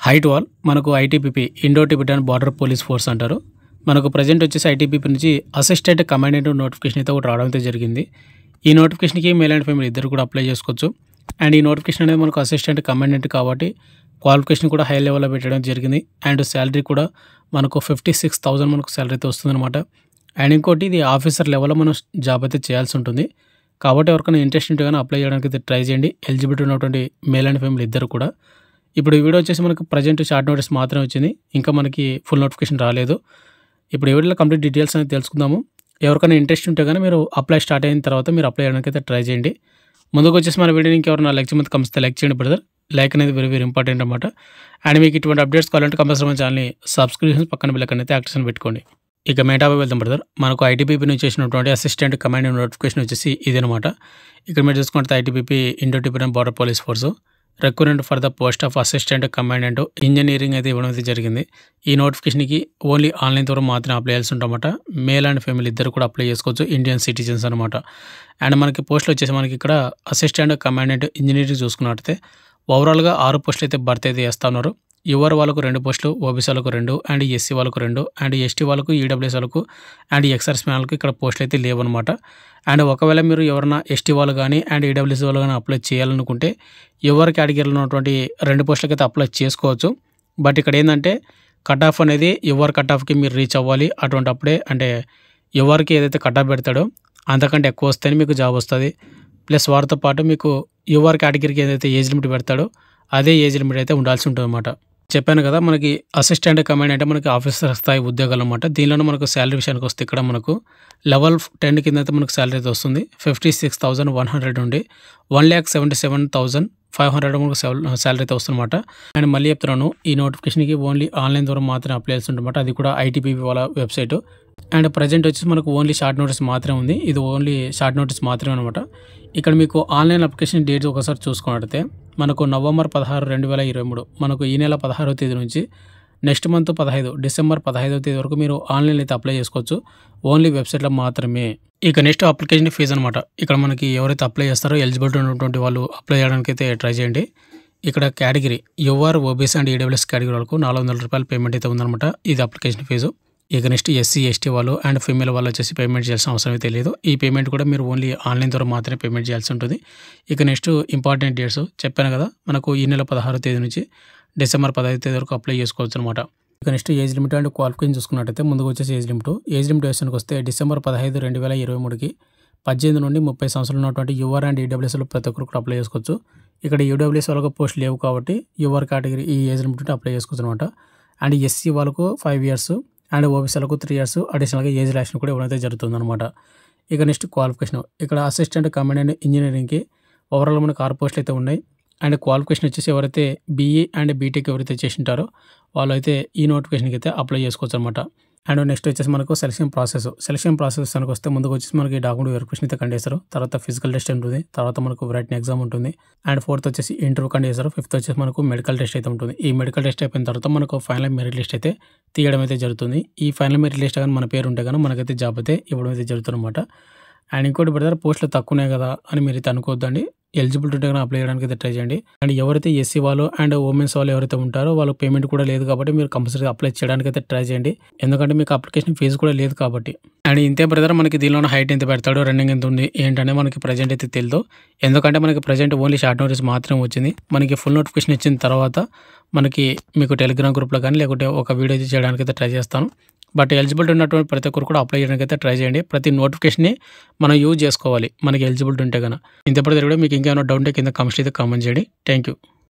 height wall మనకు ITBP Indo Tibetan border police force అంటారు మనకు ప్రజెంట్ వచ్చేసి ఐటీపీపీ నుంచి అసిస్టెంట్ కమాండెంట్ నోటిఫికేషన్ అయితే ఒకటి రావడం అయితే జరిగింది ఈ నోటిఫికేషన్కి మేల్ అండ్ ఫీమేల్ ఇద్దరు కూడా అప్లై చేసుకోవచ్చు అండ్ ఈ నోటిఫికేషన్ అనేది మనకు అసిస్టెంట్ కమాండెంట్ కాబట్టి క్వాలిఫికేషన్ కూడా హై లెవెల్లో పెట్టడం జరిగింది అండ్ శాలరీ కూడా మనకు ఫిఫ్టీ సిక్స్ థౌసండ్ మనకు శాలరీ అయితే వస్తుందన్నమాట అండ్ ఇంకోటి ఇది ఆఫీసర్ లెవెల్లో మనం జాబ్ అయితే చేయాల్సి ఉంటుంది కాబట్టి ఎవరికైనా ఇంట్రెస్ట్ ఉంటే కానీ అప్లై చేయడానికి అయితే ట్రై చేయండి ఎలిజిబిలిటీ ఉన్నటువంటి మేల్ అండ్ ఫీమేల్ ఇద్దరు కూడా ఇప్పుడు ఈ వీడియో వచ్చేసి మనకు ప్రజెంట్ షార్ట్ నోటీస్ మాత్రమే వచ్చింది ఇంకా మనకి ఫుల్ నోటిఫికేషన్ రాలేదు ఇప్పుడు ఈ వీడియోలో కంప్లీట్ డీటెయిల్స్ అనేది తెలుసుకుందాము ఎవరికైనా ఇంట్రెస్ట్ ఉంటే కానీ మీరు అప్లై స్టార్ట్ అయిన తర్వాత మీరు అప్లై చేయడానికి అయితే ట్రై చేయండి ముందుకు వచ్చేసి మన వీడియోని ఇంకెవరైనా లైక్ చేయమంది కంపల్సరీ లైక్ చేయండి బ్రదర్ లైక్ అనేది వెరీ వెరీ ఇంపార్టెంట్ అనమాట అండ్ మీకు ఇటువంటి అప్డేట్స్ కావాలంటే కంపల్సరీ మన ఛానల్ని సబ్స్క్రిప్షన్ పక్కన బిల్లకన్ అయితే యాక్షన్ పెట్టుకోండి ఇక మేటాపై వెళ్దాం బ్రదర్ మనకు ఐటీపీపీ నుంచి చేసినటువంటి అసిస్టెంట్ కమాండ్ నోటిఫికేషన్ వచ్చేసి ఇదనమాట ఇక్కడ మీరు చూసుకుంటే ITBP Indo Tibetan border police force recruitment for the post of assistant commandant engineering అయితే ఇవ్వడం అయితే జరిగింది ఈ నోటిఫికేషన్కి ఓన్లీ ఆన్లైన్ ద్వారా మాత్రమే అప్లై చేయాల్సి ఉంటామట మేల్ అండ్ ఫీమేల్ ఇద్దరు కూడా అప్లై చేసుకోవచ్చు ఇండియన్ సిటిజన్స్ అనమాట అండ్ మనకి పోస్టులు వచ్చేసి మనకి ఇక్కడ అసిస్టెంట్ కమాండెంట్ ఇంజనీరింగ్ చూసుకున్నట్టయితే ఓవరాల్గా ఆరు పోస్టులు అయితే భర్తీ అయితే చేస్తా ఉన్నారు యువర్ వాళ్ళకు రెండు పోస్టులు ఓబీసీ వాళ్ళకు రెండు అండ్ ఎస్సీ వాళ్ళకు రెండు అండ్ ఎస్టీ వాళ్ళకు ఈడబ్ల్యూఎస్ వాళ్ళకు అండ్ ఎక్సర్స్ వాళ్ళకు ఇక్కడ పోస్టులు అయితే లేవన్నమాట అండ్ ఒకవేళ మీరు ఎవరైనా ఎస్టీ వాళ్ళు కానీ అండ్ ఈడబ్ల్యూఎస్ వాళ్ళు కానీ అప్లై చేయాలనుకుంటే ఎవరి కేటగిరీలో ఉన్నటువంటి రెండు పోస్టులకి అయితే అప్లై చేసుకోవచ్చు బట్ ఇక్కడ ఏంటంటే కట్ ఆఫ్ అనేది ఎవరి కట్ ఆఫ్కి మీరు రీచ్ అవ్వాలి అటువంటి అప్పుడే అంటే ఎవరికి ఏదైతే కట్ ఆఫ్ పెడతాడో అంతకంటే ఎక్కువ వస్తేనే మీకు జాబ్ వస్తుంది ప్లస్ వారితో పాటు మీకు ఎవరి కేటగిరీకి ఏదైతే ఏజ్ లిమిట్ పెడతాడో అదే ఏజ్ లిమిట్ అయితే ఉండాల్సి ఉంటుంది అనమాట చెప్పాను కదా మనకి అసిస్టెంట్ కమాండ్ అంటే మనకి ఆఫీసర్ స్థాయి ఉద్యోగాలు అనమాట దీనిలోనే మనకు శాలరీ విషయానికి వస్తే ఇక్కడ మనకు లెవెల్ టెన్ కింద అయితే మనకు శాలరీ అయితే వస్తుంది fifty six thousand one hundred ఉండి one lakh seventy seven thousand five hundred మనకు శాలరీ అయితే వస్తుందన్నమాట అండ్ మళ్ళీ చెప్తున్నాను ఈ నోటిఫికేషన్కి ఓన్లీ ఆన్లైన్ ద్వారా మాత్రమే అప్లై చేసి ఉంటుందన్నమాట అది కూడా ఐటీపీపీ వాళ్ళ వెబ్సైట్ అండ్ ప్రజెంట్ వచ్చేసి మనకు ఓన్లీ షార్ట్ నోటీస్ మాత్రమే ఉంది ఇది ఓన్లీ షార్ట్ నోటీస్ మాత్రమే అనమాట ఇక్కడ మీకు ఆన్లైన్ అప్లికేషన్ డేట్స్ ఒకసారి చూసుకున్నట్టయితే మనకు నవంబర్ పదహారు రెండు వేల ఇరవై మూడు మనకు ఈ నెల పదహారవ తేదీ నుంచి నెక్స్ట్ మంత్ పదహైదు డిసెంబర్ పదహైదవ తేదీ వరకు మీరు ఆన్లైన్ అయితే అప్లై చేసుకోవచ్చు ఓన్లీ వెబ్సైట్లో మాత్రమే ఇక నెక్స్ట్ అప్లికేషన్ ఫీజు అనమాట ఇక్కడ మనకి ఎవరైతే అప్లై చేస్తారో ఎలిజిబిలిటీ ఉన్నటువంటి వాళ్ళు అప్లై చేయడానికి అయితే ట్రై చేయండి ఇక్కడ category your OBC and EWS category వాళ్ళకు నాలుగు వందల రూపాయలు పేమెంట్ అయితే ఉందన్నమాట ఇది అప్లికేషన్ ఫీజు ఇక నెక్స్ట్ ఎస్సీ ఎస్టీ వాళ్ళు అండ్ ఫీమేల్ వాళ్ళు వచ్చేసి పేమెంట్ చేయాల్సిన అవసరం అయితే లేదు ఈ పేమెంట్ కూడా మీరు ఓన్లీ ఆన్లైన్ ద్వారా మాత్రమే పేమెంట్ చేయాల్సి ఉంటుంది ఇక నెక్స్ట్ ఇంపార్టెంట్ డేట్స్ చెప్పాను కదా మనకు ఈ నెల పదహారో తేదీ నుంచి డిసెంబర్ పదహైదు తేదీ వరకు అప్లై చేసుకోవచ్చు అనమాట ఇక next age limit and qualification చూసుకున్నట్టయితే ముందుకు వచ్చేసి ఏజ్ లిమిట్ ఏజ్ లిమిట్ విషయానికి వస్తే డిసెంబర్ పదహైదు రెండు వేల ఇరవై మూడుకి పద్దెనిమిది నుండి ముప్పై సంవత్సరాలు ఉన్నటువంటి యువర్ అండ్ ఈడబ్ల్యూఎస్లో ప్రతి ఒక్కరు కూడా అప్లై చేసుకోవచ్చు ఇక్కడ ఈడబ్ల్యూఎస్ వాళ్ళకు పోస్ట్ లేవు కాబట్టి యువర్ కేటగిరీ ఈ ఏజ్ లిమిట్ అప్లై చేసుకోవచ్చు అనమాట అండ్ ఎస్సీ వాళ్ళకు ఫైవ్ ఇయర్స్ అండ్ ఓబీసీలకు త్రీ ఇయర్స్ అడిషనల్గా ఏజ్ రిలాక్షన్ కూడా ఇవ్వడం అయితే జరుగుతుంది అనమాట ఇక నెక్స్ట్ క్వాలిఫికేషన్ ఇక్కడ అసిస్టెంట్ కమాండ్ ఇంజనీరింగ్కి ఓవరాల్ మనకు ఆరు పోస్టులు అయితే ఉన్నాయి అండ్ క్వాలిఫికేషన్ వచ్చేసి ఎవరైతే బీఈ అండ్ బీటెక్ ఎవరైతే చేసి ఉంటారో వాళ్ళు అయితే ఈ నోటిఫికేషన్కి అయితే అప్లై చేసుకోవచ్చు అనమాట అండ్ నెక్స్ట్ వచ్చేసి మనకు సెలక్షన్ ప్రాసెస్ సెలక్షన్ ప్రాసెస్ కనుక వస్తే ముందుకు వచ్చేసి మనకి డాక్యుమెంట్ వెరిఫికేషన్ అయితే కండి చేస్తారు తర్వాత ఫిజికల్ టెస్ట్ ఉంటుంది తర్వాత మనకు రిటర్న్ ఎగ్జామ్ ఉంటుంది అండ్ ఫోర్త్ వచ్చేసి ఇంటర్వ్యూ కండి చేస్తారు ఫిఫ్త్ వచ్చేసి మనకు మెడికల్ టెస్ట్ అయితే ఉంటుంది ఈ మెడికల్ టెస్ట్ అయిపోయిన తర్వాత మనకు ఫైనల్ మెరిట్ లిస్ట్ అయితే తీయడం అయితే జరుగుతుంది ఈ ఫైనల్ మెరిట్ లిస్ట్ కానీ మన పేరు ఉంటే కానీ మనకైతే జాబ్ అయితే ఇవ్వడం అయితే జరుగుతుంది అనమాట అండ్ ఇంకోటి బ్రదర్ పోస్టులు తక్కువనే కదా అని మీరు అయితే అనుకోవద్దండి ఎలిజిబిలిటీ ఉంటే కానీ అప్లై చేయడానికి అయితే ట్రై చేయండి అండ్ ఎవరైతే ఎస్సీ వాళ్ళు అండ్ ఉమెన్స్ వాళ్ళు ఎవరైతే ఉంటారో వాళ్ళ పేమెంట్ కూడా లేదు కాబట్టి మీరు కంపల్సరీ అప్లై చేయడానికి అయితే ట్రై చేయండి ఎందుకంటే మీకు అప్లికేషన్ ఫీజు కూడా లేదు కాబట్టి అండ్ ఇంతే బ్రదర్ మనకి దీనిలో హైట్ ఎంత పెడతాడు రన్నింగ్ ఎంత ఉంది ఏంటనే మనకి ప్రజెంట్ అయితే తెలియదు ఎందుకంటే మనకి ప్రజెంట్ ఓన్లీ షార్ట్ నోటీస్ మాత్రమే వచ్చింది మనకి ఫుల్ నోటిఫికేషన్ ఇచ్చిన తర్వాత మనకి మీకు టెలిగ్రామ్ గ్రూప్లో కానీ లేకుంటే ఒక వీడియో చేయడానికి అయితే ట్రై చేస్తాను బట్ ఎలిజిబిలిటీ ఉన్నటువంటి ప్రతి ఒక్కరు కూడా అప్లై చేయడానికి అయితే ట్రై చేయండి ప్రతి నోటిఫికేషన్ని మనం యూజ్ చేసుకోవాలి మనకి ఎలిజిబిలిటీ ఉంటే కనుక ఇంతప్పుడు కూడా మీకు ఇంకేమైనా డౌట్ ఉంటే కింద కమెంట్స్ అయితే కామెంట్ చేయండి థ్యాంక్ యూ